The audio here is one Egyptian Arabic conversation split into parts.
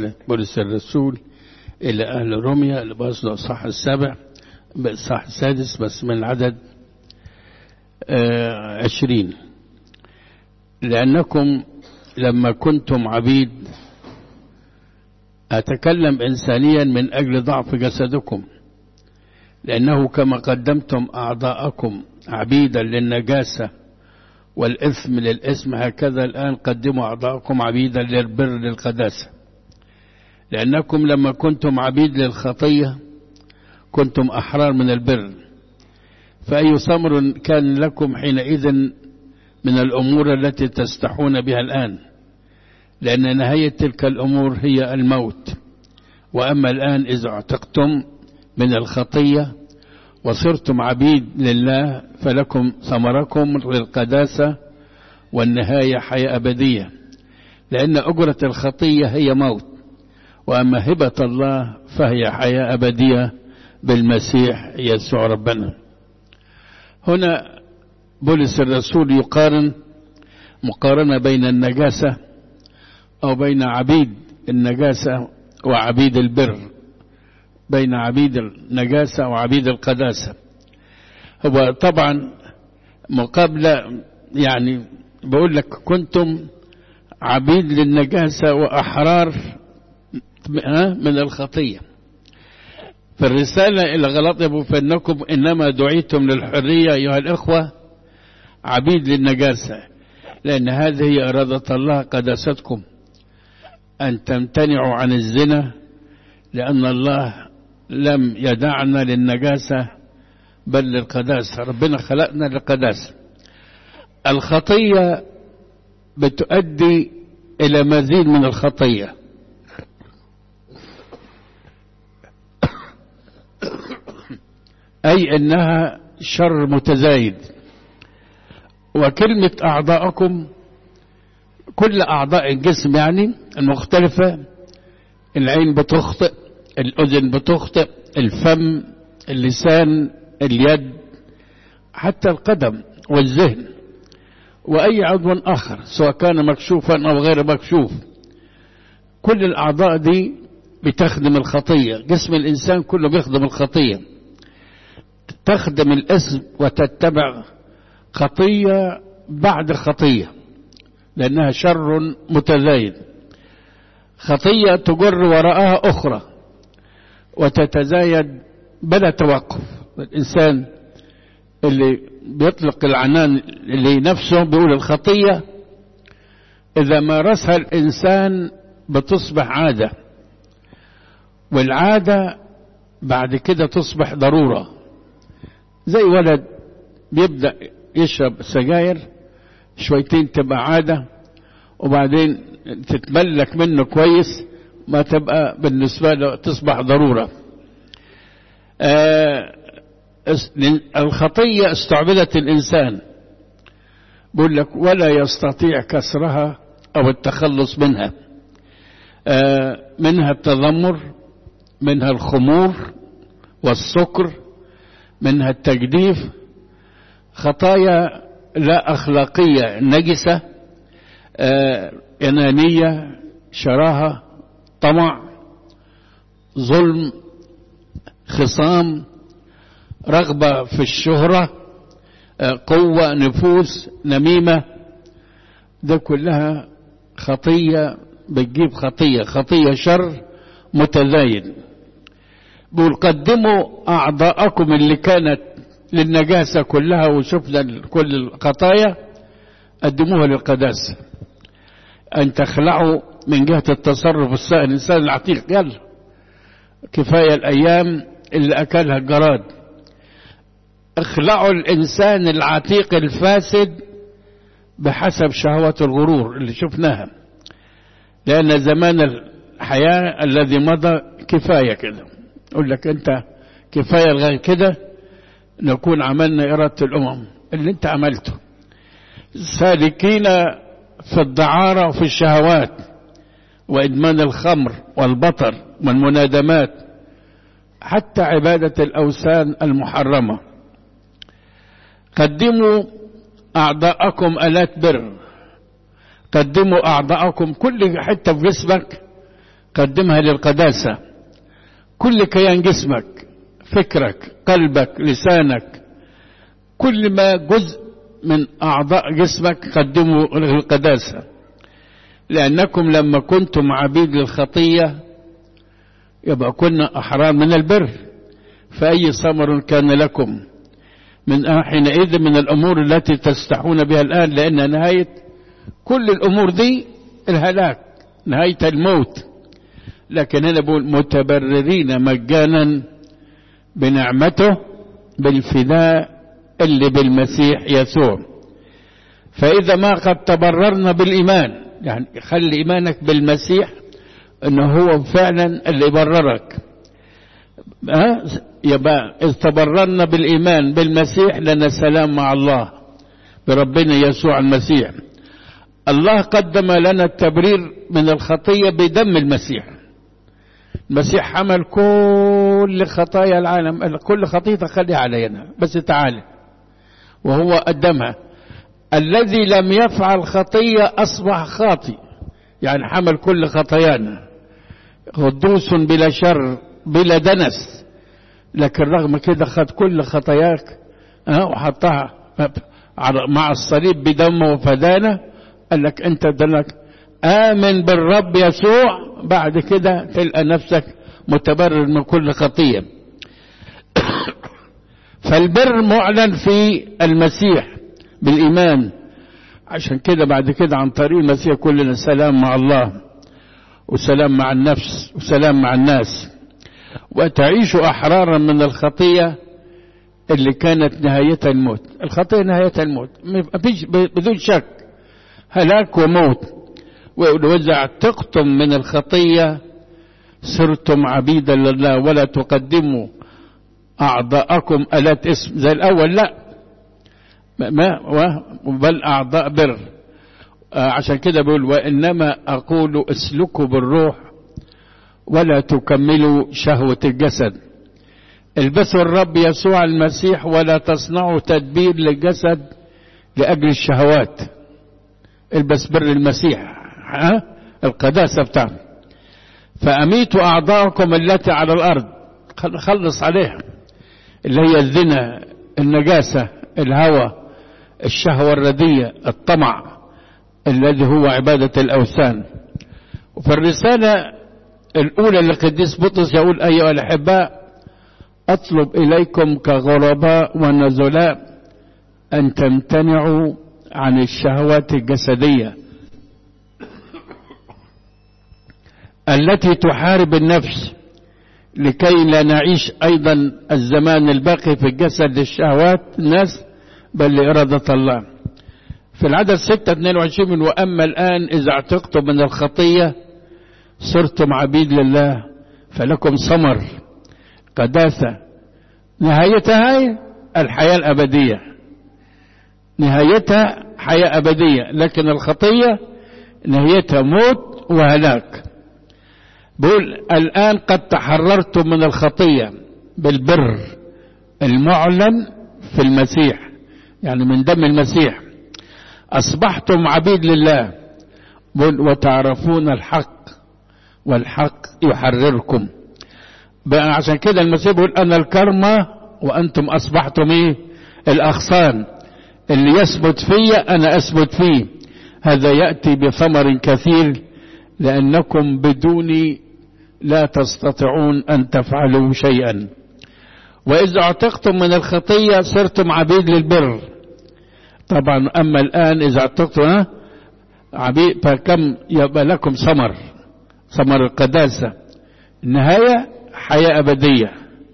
رسالة بولس الرسول إلى أهل روميا اللي بقصده الصح السابع الصح السادس بس من العدد آه عشرين لأنكم لما كنتم عبيد أتكلم إنسانيا من أجل ضعف جسدكم لأنه كما قدمتم أعضاءكم عبيدا للنجاسة والإثم للإثم هكذا الآن قدموا أعضاءكم عبيدا للبر للقداسة لأنكم لما كنتم عبيد للخطية كنتم أحرار من البر فأي ثمر كان لكم حينئذ من الأمور التي تستحون بها الآن لأن نهاية تلك الأمور هي الموت وأما الآن إذا اعتقتم من الخطية وصرتم عبيد لله فلكم ثمركم للقداسة والنهاية حياة أبدية لأن أجرة الخطية هي موت وأما هبة الله فهي حياة أبدية بالمسيح يسوع ربنا هنا بولس الرسول يقارن مقارنة بين النجاسة أو بين عبيد النجاسة وعبيد البر بين عبيد النجاسة وعبيد القداسة هو طبعا مقابلة يعني بقول لك كنتم عبيد للنجاسة وأحرار من الخطية في الرسالة إلى غلطة فإنكم إنما دعيتم للحرية أيها الإخوة عبيد للنجاسة لأن هذه هي إرادة الله قداستكم أن تمتنعوا عن الزنا لأن الله لم يدعنا للنجاسة بل للقداسة ربنا خلقنا للقداسة الخطية بتؤدي إلى مزيد من الخطية أي أنها شر متزايد وكلمة أعضاءكم كل أعضاء الجسم يعني المختلفة العين بتخطئ الأذن بتخطئ الفم اللسان اليد حتى القدم والذهن وأي عضو آخر سواء كان مكشوفا أو غير مكشوف كل الأعضاء دي بتخدم الخطية جسم الإنسان كله بيخدم الخطية تخدم الاسم وتتبع خطية بعد خطية لأنها شر متزايد خطية تجر وراءها أخرى وتتزايد بلا توقف الإنسان اللي بيطلق العنان لنفسه بيقول الخطية إذا مارسها الإنسان بتصبح عادة والعادة بعد كده تصبح ضرورة زي ولد بيبدأ يشرب سجاير شويتين تبقى عادة وبعدين تتملك منه كويس ما تبقى بالنسبة له تصبح ضرورة آه الخطية استعبدت الإنسان بقول لك ولا يستطيع كسرها أو التخلص منها آه منها التذمر منها الخمور والسكر منها التجديف خطايا لا أخلاقية نجسة آه أنانية شراهة طمع ظلم خصام رغبة في الشهرة آه قوة نفوس نميمة ده كلها خطية بتجيب خطية خطية شر متزايد بيقول قدموا أعضاءكم اللي كانت للنجاسة كلها وشفنا كل الخطايا قدموها للقداسة أن تخلعوا من جهة التصرف السائل الإنسان العتيق يلا كفاية الأيام اللي أكلها الجراد اخلعوا الإنسان العتيق الفاسد بحسب شهوة الغرور اللي شفناها لأن زمان الحياة الذي مضى كفاية كده يقول لك أنت كفاية لغاية كده نكون عملنا إرادة الأمم اللي أنت عملته سالكين في الدعارة وفي الشهوات وإدمان الخمر والبطر والمنادمات حتى عبادة الأوثان المحرمة قدموا أعضاءكم آلات بر قدموا أعضاءكم كل حتة في جسمك قدمها للقداسة كل كيان جسمك فكرك قلبك لسانك كل ما جزء من أعضاء جسمك قدموا للقداسة لأنكم لما كنتم عبيد للخطية يبقى كنا أحرار من البر فأي ثمر كان لكم من حينئذ من الأمور التي تستحون بها الآن لأن نهاية كل الأمور دي الهلاك نهاية الموت لكن أنا بقول متبررين مجانا بنعمته بالفداء اللي بالمسيح يسوع فإذا ما قد تبررنا بالإيمان يعني خلي إيمانك بالمسيح أنه هو فعلا اللي يبررك أه؟ يبقى إذ تبررنا بالإيمان بالمسيح لنا سلام مع الله بربنا يسوع المسيح الله قدم لنا التبرير من الخطية بدم المسيح المسيح حمل كل خطايا العالم كل خطية خليها علينا بس تعالى وهو قدمها الذي لم يفعل خطية أصبح خاطي يعني حمل كل خطايانا قدوس بلا شر بلا دنس لكن رغم كده خد كل خطاياك أه وحطها مع الصليب بدمه وفدانا قال لك انت دلك آمن بالرب يسوع بعد كده تلقى نفسك متبرر من كل خطية فالبر معلن في المسيح بالإيمان عشان كده بعد كده عن طريق المسيح كلنا سلام مع الله وسلام مع النفس وسلام مع الناس وتعيش أحرارا من الخطية اللي كانت نهايتها الموت الخطية نهايتها الموت بدون شك هلاك وموت وإذا اعتقتم من الخطية صرتم عبيدا لله ولا تقدموا أعضاءكم ألات اسم زي الأول لا ما بل أعضاء بر عشان كده بقول وإنما أقول اسلكوا بالروح ولا تكملوا شهوة الجسد البسوا الرب يسوع المسيح ولا تصنعوا تدبير للجسد لأجل الشهوات البس بر المسيح ها القداسة بتاعته فأميتوا أعضاءكم التي على الأرض خلص عليها اللي هي الزنا النجاسة الهوى الشهوة الردية الطمع الذي هو عبادة الأوثان وفي الرسالة الأولى للقديس بطرس يقول أيها الأحباء أطلب إليكم كغرباء ونزلاء أن تمتنعوا عن الشهوات الجسدية التي تحارب النفس لكي لا نعيش أيضا الزمان الباقي في الجسد للشهوات الناس بل لإرادة الله في العدد 6 22 من وأما الآن إذا اعتقتم من الخطية صرتم عبيد لله فلكم ثمر قداسة نهايتها هي الحياة الأبدية نهايتها حياة أبدية لكن الخطية نهايتها موت وهلاك بقول الآن قد تحررتم من الخطية بالبر المعلن في المسيح يعني من دم المسيح أصبحتم عبيد لله بقول وتعرفون الحق والحق يحرركم بقى عشان كده المسيح بيقول أنا الكرمة وأنتم أصبحتم إيه الأغصان اللي يثبت فيا أنا أثبت فيه هذا يأتي بثمر كثير لأنكم بدوني لا تستطيعون أن تفعلوا شيئا وإذا اعتقتم من الخطية صرتم عبيد للبر طبعا أما الآن إذا اعتقتم عبيد فكم يبقى لكم ثمر ثمر القداسة النهاية حياة أبدية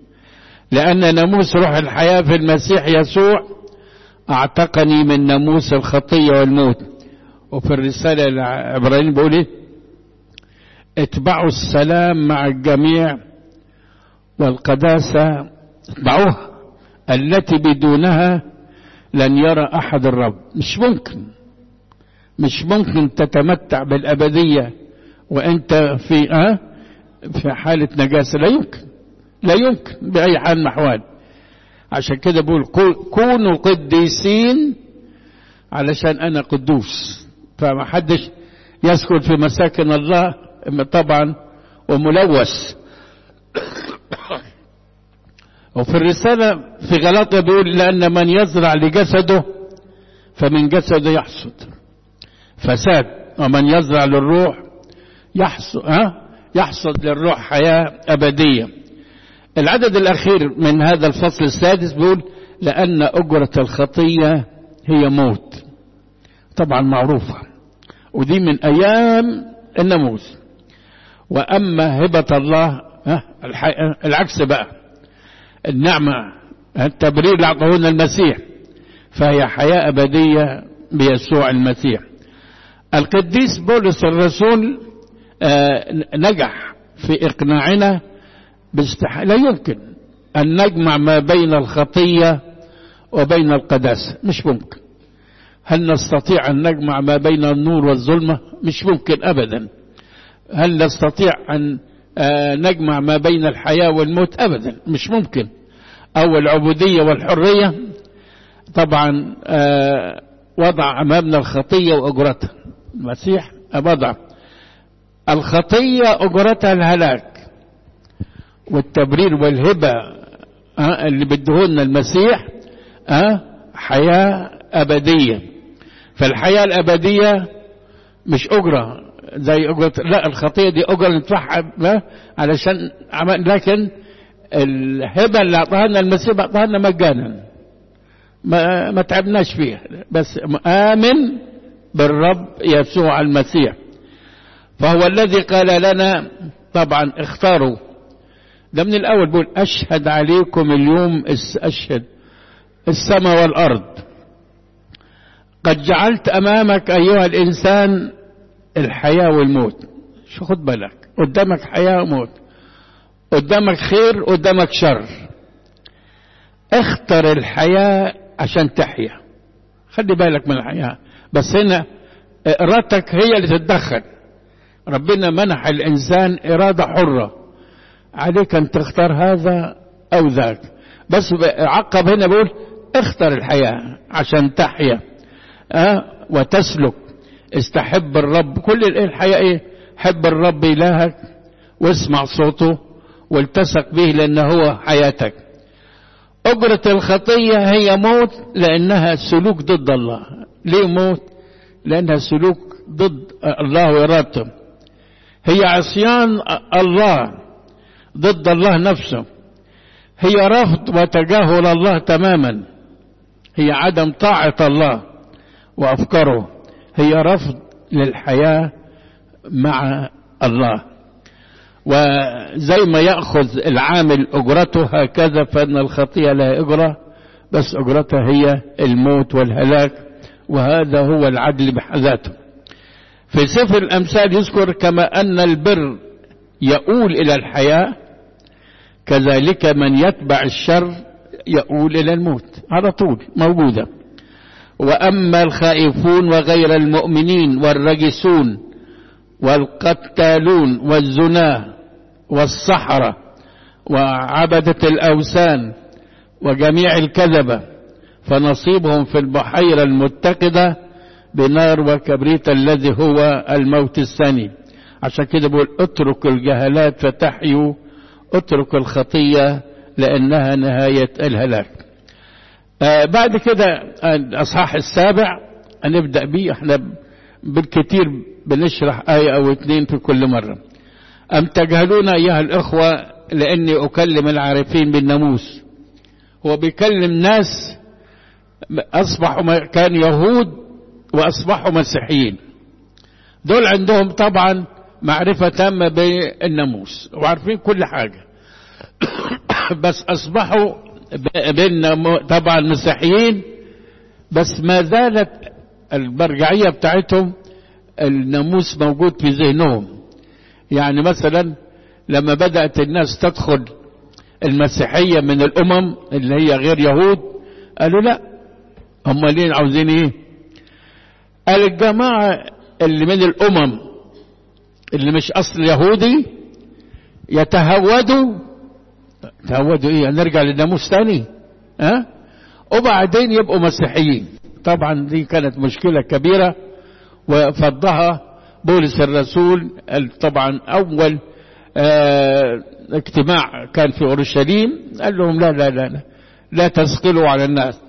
لأن ناموس روح الحياة في المسيح يسوع اعتقني من ناموس الخطية والموت وفي الرسالة العبرانيين بيقول ايه اتبعوا السلام مع الجميع والقداسة اتبعوها التي بدونها لن يرى أحد الرب مش ممكن مش ممكن تتمتع بالأبدية وأنت في أه في حالة نجاسة لا يمكن لا يمكن بأي حال من الأحوال عشان كده بقول كونوا قديسين علشان أنا قدوس فما حدش يسكن في مساكن الله طبعا وملوث وفي الرسالة في غلطة بيقول لأن من يزرع لجسده فمن جسده يحصد فساد ومن يزرع للروح يحصد, ها يحصد للروح حياة أبدية العدد الأخير من هذا الفصل السادس بيقول لأن أجرة الخطية هي موت طبعا معروفة ودي من أيام الناموس وأما هبة الله العكس بقى النعمة التبرير اللي أعطاهولنا المسيح فهي حياة أبدية بيسوع المسيح القديس بولس الرسول نجح في إقناعنا باستح... لا يمكن أن نجمع ما بين الخطية وبين القداسة مش ممكن هل نستطيع أن نجمع ما بين النور والظلمة مش ممكن أبدا هل نستطيع أن نجمع ما بين الحياة والموت أبدا مش ممكن أو العبودية والحرية طبعا وضع أمامنا الخطية وأجرتها المسيح وضع الخطية أجرتها الهلاك والتبرير والهبة اللي بدهولنا المسيح حياة أبدية فالحياة الأبدية مش أجرة زي أجرة لا الخطية دي أجرة ندفعها علشان عمل لكن الهبة اللي أعطاها لنا المسيح أعطاها لنا مجانا ما, ما تعبناش فيها بس آمن بالرب يسوع المسيح فهو الذي قال لنا طبعا اختاروا ده من الأول بيقول أشهد عليكم اليوم أشهد السماء والأرض قد جعلت أمامك أيها الإنسان الحياة والموت شو خد بالك قدامك حياة وموت قدامك خير قدامك شر اختر الحياة عشان تحيا خلي بالك من الحياة بس هنا إرادتك هي اللي تتدخل ربنا منح الإنسان إرادة حرة عليك أن تختار هذا أو ذاك بس عقب هنا بيقول اختر الحياة عشان تحيا أه وتسلك استحب الرب كل الحياة ايه حب الرب إلهك واسمع صوته والتصق به لأنه هو حياتك أجرة الخطية هي موت لأنها سلوك ضد الله ليه موت لأنها سلوك ضد الله وإرادته هي عصيان الله ضد الله نفسه هي رفض وتجاهل الله تماما هي عدم طاعة الله وأفكاره هي رفض للحياة مع الله وزي ما يأخذ العامل أجرته هكذا فإن الخطية لها أجرة بس أجرتها هي الموت والهلاك وهذا هو العدل بحذاته في سفر الأمثال يذكر كما أن البر يؤول إلى الحياة كذلك من يتبع الشر يؤول إلى الموت على طول موجودة وأما الخائفون وغير المؤمنين والرجسون والقتالون والزناه والسحرة وعبدة الأوثان وجميع الكذبة فنصيبهم في البحيرة المتقدة بنار وكبريت الذي هو الموت الثاني عشان كده بقول اترك الجهلات فتحيوا اترك الخطية لأنها نهاية الهلاك آه بعد كده الأصحاح السابع هنبدأ بيه احنا بالكثير بنشرح آية أو اتنين في كل مرة أم تجهلون أيها الإخوة لأني أكلم العارفين بالناموس هو بيكلم ناس أصبحوا كان يهود وأصبحوا مسيحيين دول عندهم طبعا معرفة تامة بالناموس وعارفين كل حاجة بس أصبحوا بين طبعا مسيحيين بس ما زالت المرجعية بتاعتهم الناموس موجود في ذهنهم يعني مثلا لما بدأت الناس تدخل المسيحية من الأمم اللي هي غير يهود قالوا لا هم ليه عاوزين ايه قال الجماعة اللي من الأمم اللي مش أصل يهودي يتهودوا تهودوا ايه نرجع للناموس تاني ها أه؟ وبعدين يبقوا مسيحيين طبعا دي كانت مشكلة كبيرة وفضها بولس الرسول طبعا أول اه اجتماع كان في أورشليم قال لهم لا لا لا لا, لا تثقلوا على الناس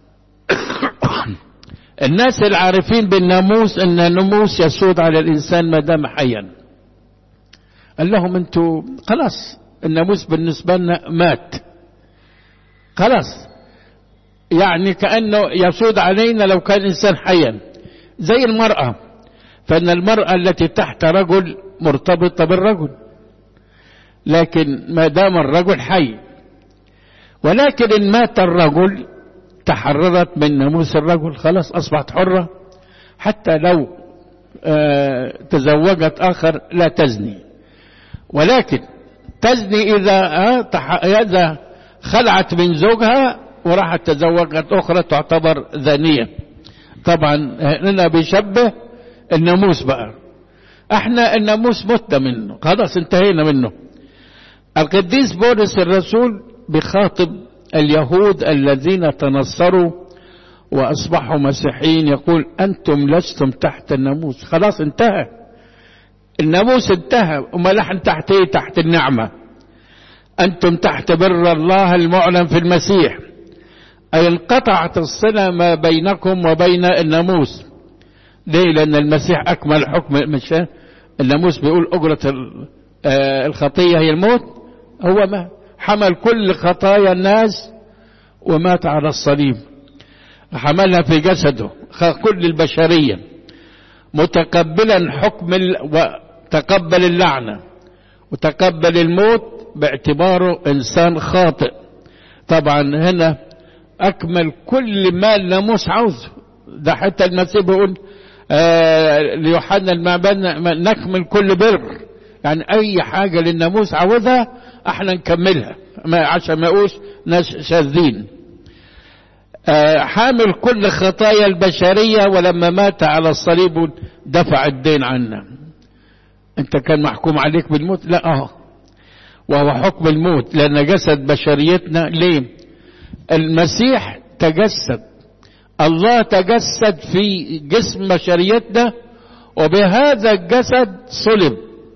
الناس العارفين بالناموس ان الناموس يسود على الانسان ما دام حيا قال لهم انتوا خلاص الناموس بالنسبه لنا مات خلاص يعني كانه يسود علينا لو كان انسان حيا زي المراه فان المراه التي تحت رجل مرتبطه بالرجل لكن ما دام الرجل حي ولكن ان مات الرجل تحررت من ناموس الرجل خلاص أصبحت حرة حتى لو آه تزوجت آخر لا تزني ولكن تزني إذا آه إذا خلعت من زوجها وراحت تزوجت أخرى تعتبر زانية طبعا هنا بيشبه الناموس بقى احنا الناموس متنا منه خلاص انتهينا منه القديس بولس الرسول بخاطب اليهود الذين تنصروا واصبحوا مسيحيين يقول انتم لستم تحت الناموس خلاص انتهى الناموس انتهى امال نحن تحت ايه تحت النعمه انتم تحت بر الله المعلن في المسيح اي انقطعت الصله ما بينكم وبين الناموس ليه لان المسيح اكمل حكم مش الناموس بيقول اجره الخطيه هي الموت هو ما حمل كل خطايا الناس ومات على الصليب حملها في جسده كل البشرية متقبلا حكم ال... وتقبل اللعنة وتقبل الموت باعتباره إنسان خاطئ طبعا هنا أكمل كل ما الناموس عاوزه ده حتى المسيح بيقول آه ليوحنا المعبد نكمل كل بر يعني أي حاجة للناموس عاوزها احنا نكملها ما عشان ما يقولش ناس شاذين آه حامل كل خطايا البشرية ولما مات على الصليب دفع الدين عنا انت كان محكوم عليك بالموت لا اه وهو حكم الموت لان جسد بشريتنا ليه المسيح تجسد الله تجسد في جسم بشريتنا وبهذا الجسد صلب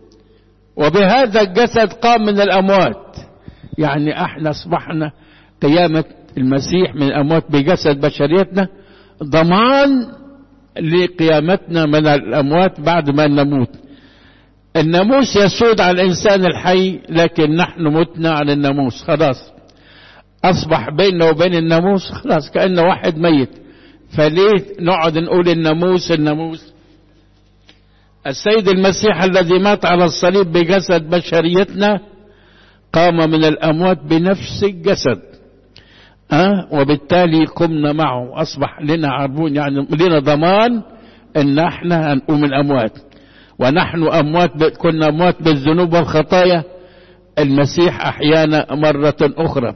وبهذا الجسد قام من الأموات يعني احنا اصبحنا قيامة المسيح من الأموات بجسد بشريتنا ضمان لقيامتنا من الأموات بعد ما نموت الناموس يسود على الإنسان الحي لكن نحن متنا عن الناموس خلاص أصبح بيننا وبين الناموس خلاص كأنه واحد ميت فليه نقعد نقول الناموس الناموس السيد المسيح الذي مات على الصليب بجسد بشريتنا قام من الأموات بنفس الجسد أه؟ وبالتالي قمنا معه أصبح لنا عربون يعني لنا ضمان إن احنا هنقوم من الأموات ونحن أموات كنا أموات بالذنوب والخطايا المسيح أحيانا مرة أخرى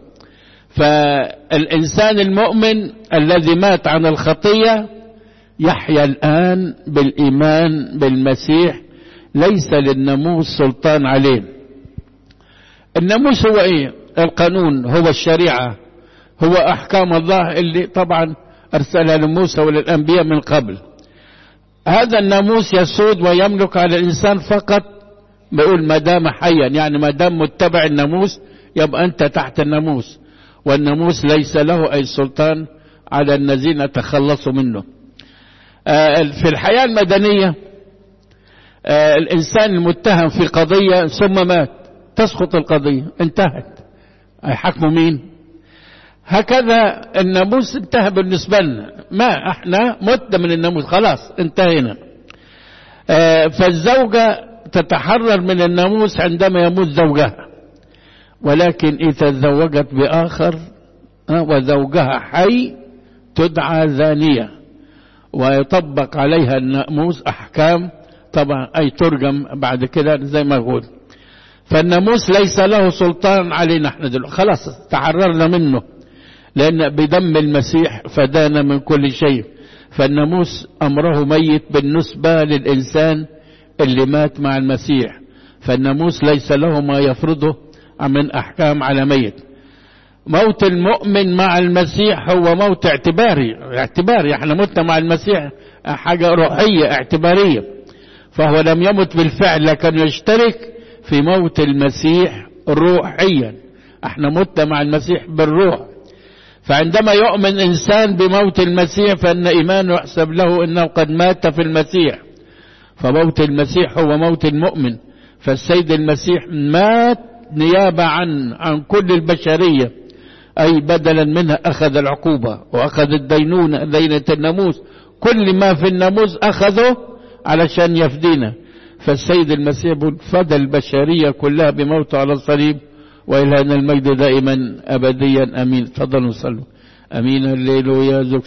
فالإنسان المؤمن الذي مات عن الخطية يحيا الآن بالإيمان بالمسيح ليس للناموس سلطان عليه الناموس هو ايه القانون هو الشريعة هو أحكام الله اللي طبعا أرسلها لموسى وللأنبياء من قبل هذا الناموس يسود ويملك على الإنسان فقط بيقول ما دام حيا يعني ما دام متبع الناموس يبقى أنت تحت الناموس والناموس ليس له أي سلطان على الذين تخلصوا منه في الحياة المدنية الإنسان المتهم في قضية ثم مات تسقط القضية انتهت حكم مين هكذا الناموس انتهى بالنسبة لنا ما احنا متنا من الناموس خلاص انتهينا فالزوجة تتحرر من الناموس عندما يموت زوجها ولكن إذا تزوجت بآخر وزوجها حي تدعى زانية ويطبق عليها الناموس أحكام طبعا أي ترجم بعد كده زي ما أقول فالناموس ليس له سلطان علينا احنا دلوقتي خلاص تحررنا منه لأن بدم المسيح فدانا من كل شيء فالناموس أمره ميت بالنسبة للإنسان اللي مات مع المسيح فالناموس ليس له ما يفرضه من أحكام على ميت موت المؤمن مع المسيح هو موت اعتباري اعتباري احنا متنا مع المسيح حاجة روحية اعتبارية فهو لم يمت بالفعل لكن يشترك في موت المسيح روحيا احنا متنا مع المسيح بالروح فعندما يؤمن انسان بموت المسيح فان ايمانه يحسب له انه قد مات في المسيح فموت المسيح هو موت المؤمن فالسيد المسيح مات نيابة عن عن كل البشرية أي بدلا منها أخذ العقوبة وأخذ الدينونة دينة الناموس كل ما في الناموس أخذه علشان يفدينا فالسيد المسيح فدى البشرية كلها بموته على الصليب وإلى أن المجد دائما أبديا أمين تفضلوا صلوا أمين الليل يا